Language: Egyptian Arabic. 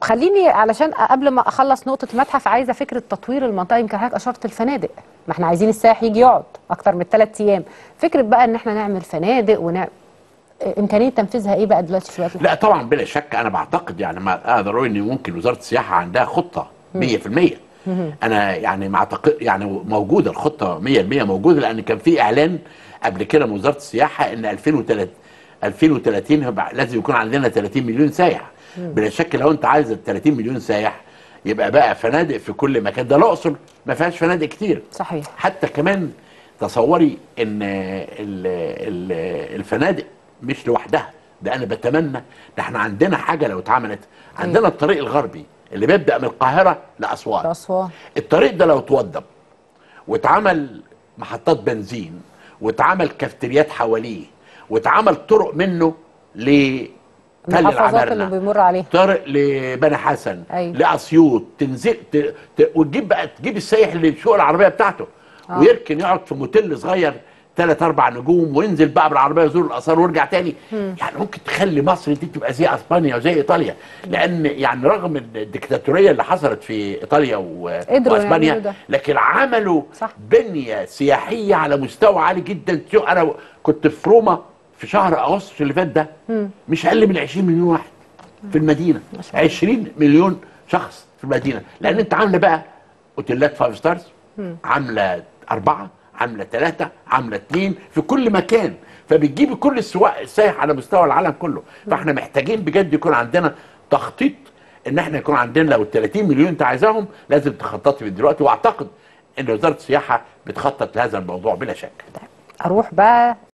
خليني علشان قبل ما اخلص نقطه المتحف عايزه فكره تطوير المنطقه يمكن حضرتك اشرت الفنادق ما احنا عايزين السائح يجي يقعد اكتر من ثلاث ايام فكره بقى ان احنا نعمل فنادق ونعمل امكانيه تنفيذها ايه بقى دلوقتي في الوقت لا طبعا بلا شك انا بعتقد يعني ما اقدر اقول ان ممكن وزاره السياحه عندها خطه 100% انا يعني ما اعتقد يعني موجوده الخطه 100% موجوده لان كان في اعلان قبل كده من وزاره السياحه ان 2030 2030 هيبقى لازم يكون عندنا 30 مليون سايح بلا شك لو انت عايز ال 30 مليون سايح يبقى بقى فنادق في كل مكان ده الاقصر ما فيهاش فنادق كتير صحيح حتى كمان تصوري ان ال- ال- الفنادق مش لوحدها ده انا بتمنى ده احنا عندنا حاجه لو اتعملت عندنا الطريق الغربي اللي بيبدا من القاهره لاسوان اسوان الطريق ده لو توضب واتعمل محطات بنزين واتعمل كافتريات حواليه واتعمل طرق منه لتل المحافظات اللي العمارنة بيمر عليها طرق لبني حسن أيوة. لاسيوط تنزل ت... ت... وتجيب بقى تجيب السايح اللي بيسوق العربيه بتاعته آه. ويركن يقعد في موتيل صغير ثلاث اربع نجوم وينزل بقى بالعربيه يزور الاثار ويرجع تاني يعني ممكن تخلي مصر دي تبقى زي اسبانيا وزي ايطاليا لان يعني رغم الدكتاتوريه اللي حصلت في ايطاليا و... قدروا واسبانيا يعملوا ده. لكن عملوا صح. بنيه سياحيه على مستوى عالي جدا شو انا كنت في روما في شهر اغسطس اللي فات ده مش اقل من 20 مليون واحد في المدينه 20 مليون شخص في المدينه لان انت عامله بقى اوتيلات فايف ستارز عامله اربعه عامله ثلاثه عامله اثنين في كل مكان فبتجيبي كل السواق السائح على مستوى العالم كله فاحنا محتاجين بجد يكون عندنا تخطيط ان احنا يكون عندنا لو ال 30 مليون انت عايزاهم لازم تخططي من دلوقتي واعتقد ان وزاره السياحه بتخطط لهذا الموضوع بلا شك اروح بقى